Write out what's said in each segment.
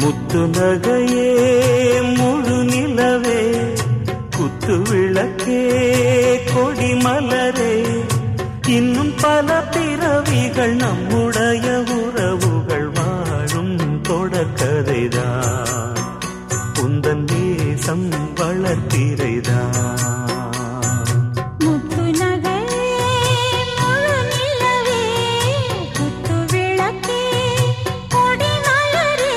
முத்து நகையே முழு நிலவே குத்து விளக்கே கொடி மலரே இன்னும் பல பிறவிகள் நம்முடைய உறவுகள் வாழும் தொடர்கதைதான் உந்தன் தேசம் வளர்த்திரைதான் முத்து நகையே முழு நிலவே குத்து விளக்கே கொடி மலரே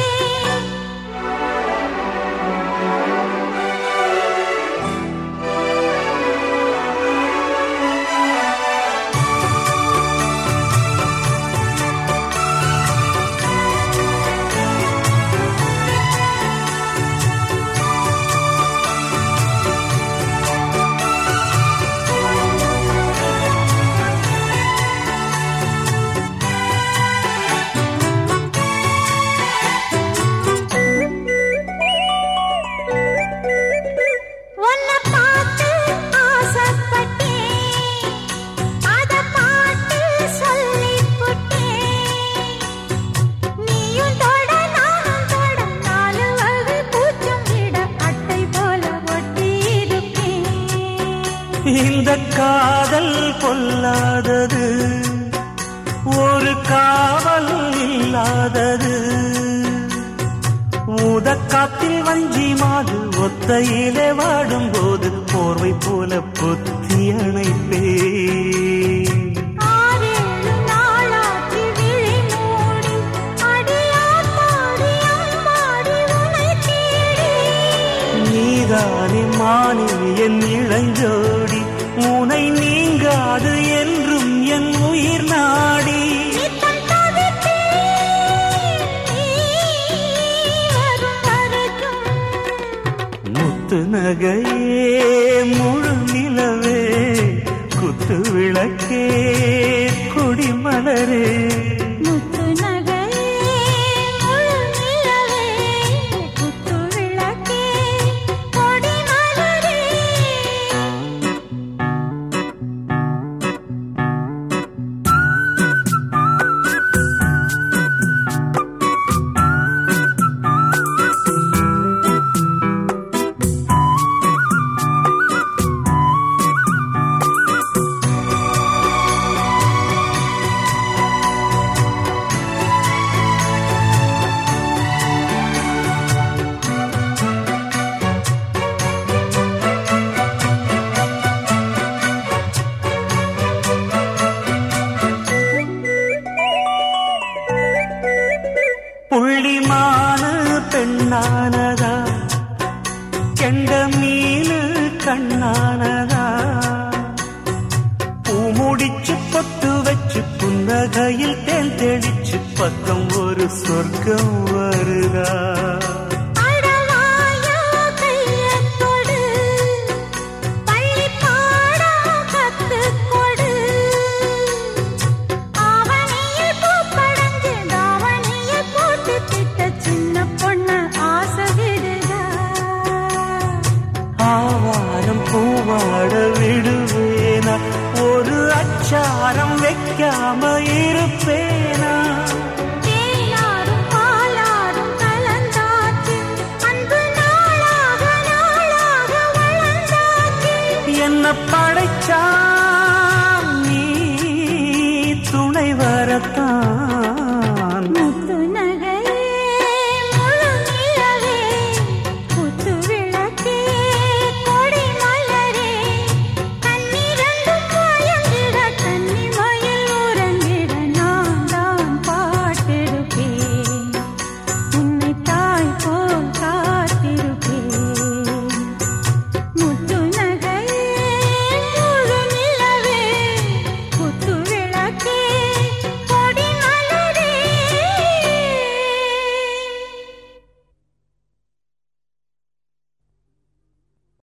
உன்னை பார்த்து ஆசைப்பட்டேன் அத பாட்டு சொல்லிப் புட்டேன் நீயும் தொட நானும் தொட நாலு வகை பூச்சும் விட அட்டை போல ஒட்டி இருப்பேன் இந்த காதல் பொல்லாதது ஒரு காவல் இல்லாதது ஊதக்காத்தில் வஞ்சி மாது ஒத்தையிலே வாடும்போது போர்வை போல பொத்தி அணைப்பே ஆறேழு நாளாச்சு விழி மூடி அடியாத்தாடி அம்மாடி உனை தேடி நீதானே மானே என் இளஞ்சோடி உனை நீங்காது என்றும் என் உயிர் நாடி நித்தம் தவித்தேன் நீ வரும் வரைக்கும் முத்து நகையே முழு நிலவே குத்து விளக்கே கொடிமலரே முத்து நகையே முழு நிலவே குத்து விளக்கே கொடி மலரே புள்ளிமான பெண்ணானதா கெண்ட மீனு கண்ணானதா பூ முடிச்சு பொட்டு வச்சு புன்னகையில் தேன் தெளிச்சு பக்கம் ஒரு சொர்க்கம் வருதா